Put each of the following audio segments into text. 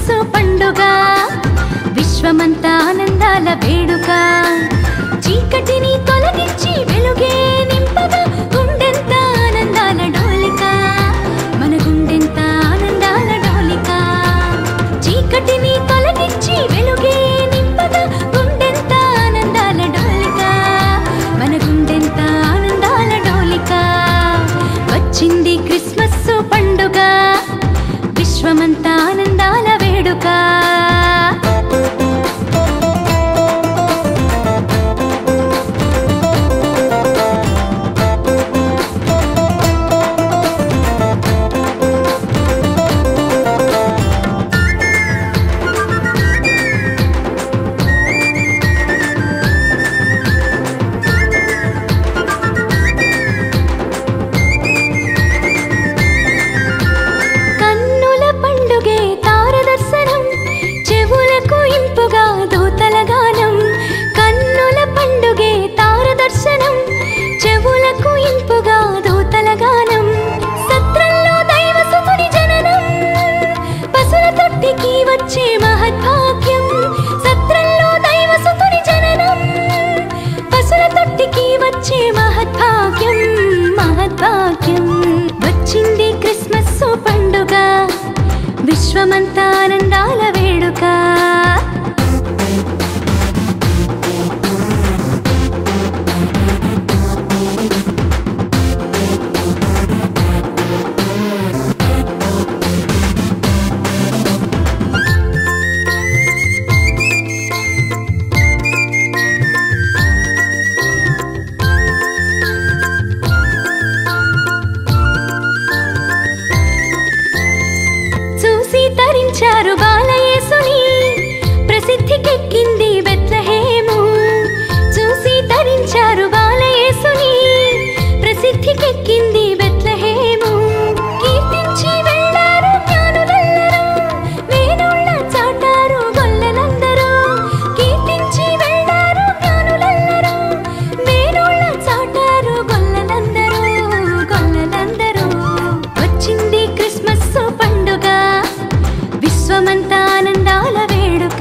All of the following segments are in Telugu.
పండుగ విశ్వమంతా ఆనందాల వేడుక చీకటిని తొలగించి వెలుగే నింపగా గుండెంత ఆనందాల డోలిక మన గుండెంత ఆనందాల డోలిక చీకటిని తొలగించి వెలుగే నింపగా గుండెంత ఆనందాల డోలిక మన గుండెంత ఆనందాల డోలిక వచ్చింది క్రిస్మస్ పండుగ విశ్వమంతా ఆనందాల వేడుక కన్నుల పండుగే తారదర్శనం చెవులకు ఇంపుగా దూతల గానం కన్నుల పండుగే తారదర్శనం చెవులకు ఇంపుగా దూతల గానం సత్రంలో దైవ సుతుని జననం పసుల తొట్టికి వచ్చే మహద్భాగ్యం సత్రంలో దైవ సుతుని జననం పసుల తొట్టికి వచ్చే మహద్భాగ్యం మహద్భాగ్యం వచ్చింది క్రిస్మస్ పండుగ విశ్వమంతా ఆనందాల వేడుక చూసి తరించారు బాలయేసుని ప్రసిద్ధికెక్కింది బెత్లహేము చూసి తరించారు బాలయేసుని ప్రసిద్ధికెక్కింది బెత్లహేము కీర్తించి వెళ్ళారు జ్ఞానులెల్లరూ వేణుళ్ళ చాటారు గొల్లలందరూ కీర్తించి వెళ్ళారు జ్ఞానులెల్లరూ వేణుళ్ళ చాటారు గొల్లలందరూ గొల్లలందరూ వచ్చింది క్రిస్మస్ పండుగ విశ్వమంతా ఆనందాల వేడుక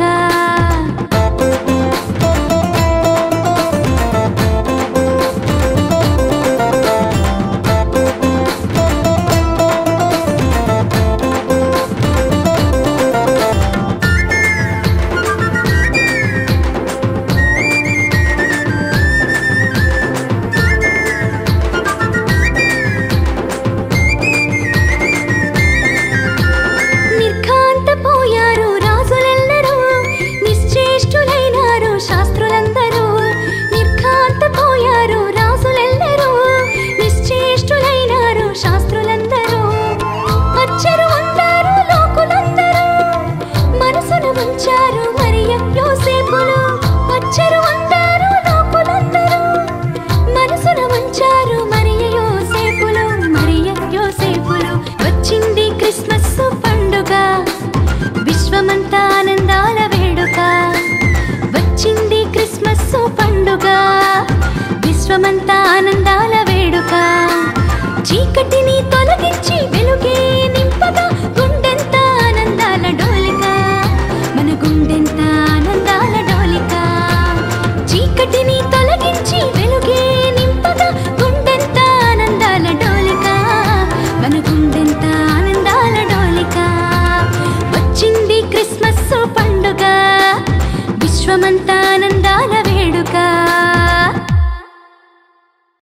నిర్ఘాంతపోయారు రాజులెల్లరూ నిశ్చేష్టులైనారు శాస్త్రులందరూ నిర్ఘాంతపోయారు రాజులెల్లరూ నిశ్చేష్టులైనారు శాస్త్రులందరూ అచ్చరు అందారు లోకులందరూ మనసును ఉంచారు మరియ యోసేపులు అచ్చరు అందారు లోకులందరూ మనసున ఉంచారు మరియ యోసేపులు మరియ యోసేపులు వచ్చింది క్రిస్మస్ పండుగ విశ్వమంతా ఆనందాల వేడుక వచ్చింది క్రిస్మస్ పండుగ విశ్వమంతా ఆనంద